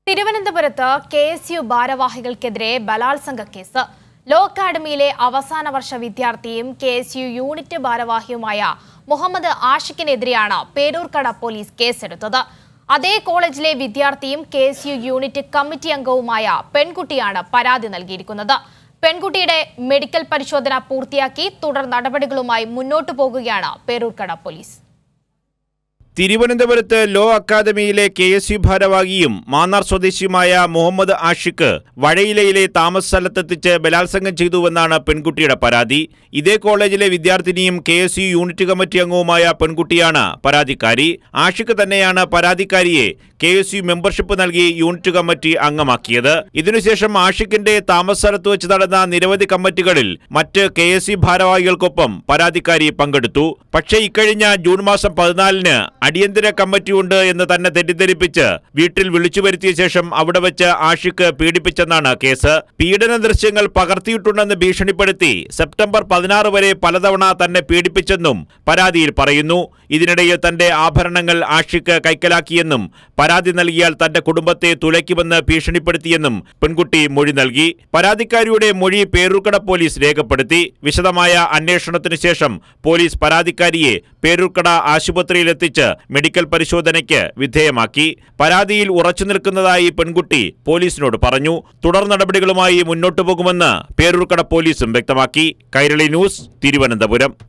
തിരുവനന്തപുരത്ത് K S U ഭാരവാഹികൾക്കെതിരെ ബലാത്സംഗ case law അക്കാദമിയിലെ അവസാന വർഷ വിദ്യാർത്ഥിയും കെ എസ് യു യൂണിറ്റ് ഭാരവാഹിയുമായ മുഹമ്മദ് ആഷിഖിനെതിരെയാണ് പേരൂർക്കട പോലീസ് കേസെടുത്തത് അതേ കോളേജിലെ വിദ്യാർത്ഥിയും K S U unit committee അംഗവുമായ പെൺകുട്ടിയാണ് പരാതി നൽകിയിരിക്കുന്നത് പെൺകുട്ടിയുടെ മെഡിക്കൽ പരിശോധന പൂർത്തിയാക്കി തുടർ നടപടികളുമായി മുന്നോട്ടു പോകുകയാണ് പേരൂർക്കട പോലീസ് തിരുവനന്തപുരത്ത് ലോ അക്കാദമിയിലെ കെ എസ് യു ഭാരവാഹിയും മാന്നാർ സ്വദേശിയുമായ മുഹമ്മദ് ആഷിഖ് വഴയിലയിലെ താമസ സ്ഥലത്തെത്തിച്ച് ബലാത്സംഗം ചെയ്തുവെന്നാണ് പെൺകുട്ടിയുടെ പരാതി ഇതേ കോളേജിലെ വിദ്യാർത്ഥിനിയും K S U unit committee അംഗവുമായ പെൺകുട്ടിയാണ് പരാതിക്കാരി ആഷിഖ് തന്നെയാണ് പരാതിക്കാരിയെ കെ എസ് യു മെമ്പർഷിപ്പ് നൽകി യൂണിറ്റ് കമ്മിറ്റി അംഗമാക്കിയത് ഇതിനുശേഷം ആഷിഖിന്റെ താമസ സ്ഥലത്ത് വെച്ച് നടന്ന നിരവധി കമ്മിറ്റികളിൽ മറ്റ് കെ എസ് യു ഭാരവാഹികൾക്കൊപ്പം പരാതിക്കാരി പങ്കെടുത്തു പക്ഷേ ഇക്കഴിഞ്ഞ ജൂൺ മാസം പതിനാലിന് അടിയന്തര കമ്മിറ്റിയുണ്ട് എന്ന് തന്നെ തെറ്റിദ്ധരിപ്പിച്ച് വീട്ടിൽ വിളിച്ചു വരുത്തിയ ശേഷം അവിടെ വെച്ച് ആഷിഖ് പീഡിപ്പിച്ചെന്നാണ് കേസ് പീഡന ദൃശ്യങ്ങൾ പകർത്തിയിട്ടുണ്ടെന്ന് ഭീഷണിപ്പെടുത്തി സെപ്റ്റംബർ പതിനാറ് വരെ പലതവണ തന്നെ പീഡിപ്പിച്ചെന്നും പരാതിയിൽ പറയുന്നു ഇതിനിടയിൽ തന്റെ ആഭരണങ്ങൾ ആഷിഖ് കൈക്കലാക്കിയെന്നും പരാതി നൽകിയാൽ തന്റെ കുടുംബത്തെ തുലയ്ക്കുമെന്ന് ഭീഷണിപ്പെടുത്തിയെന്നും പെൺകുട്ടി മൊഴി നൽകി പരാതിക്കാരിയുടെ മൊഴി പേരൂർക്കട പോലീസ് രേഖപ്പെടുത്തി വിശദമായ അന്വേഷണത്തിനു ശേഷം പോലീസ് പരാതിക്കാരിയെ പേരൂർക്കട ആശുപത്രിയിലെത്തിച്ച് മെഡിക്കൽ പരിശോധനയ്ക്ക് വിധേയമാക്കി പരാതിയിൽ ഉറച്ചു നിൽക്കുന്നതായി പെൺകുട്ടി പോലീസിനോട് പറഞ്ഞു തുടർ നടപടികളുമായി മുന്നോട്ടു പോകുമെന്ന് പേരൂർക്കട പോലീസും വ്യക്തമാക്കി കൈരളി ന്യൂസ് തിരുവനന്തപുരം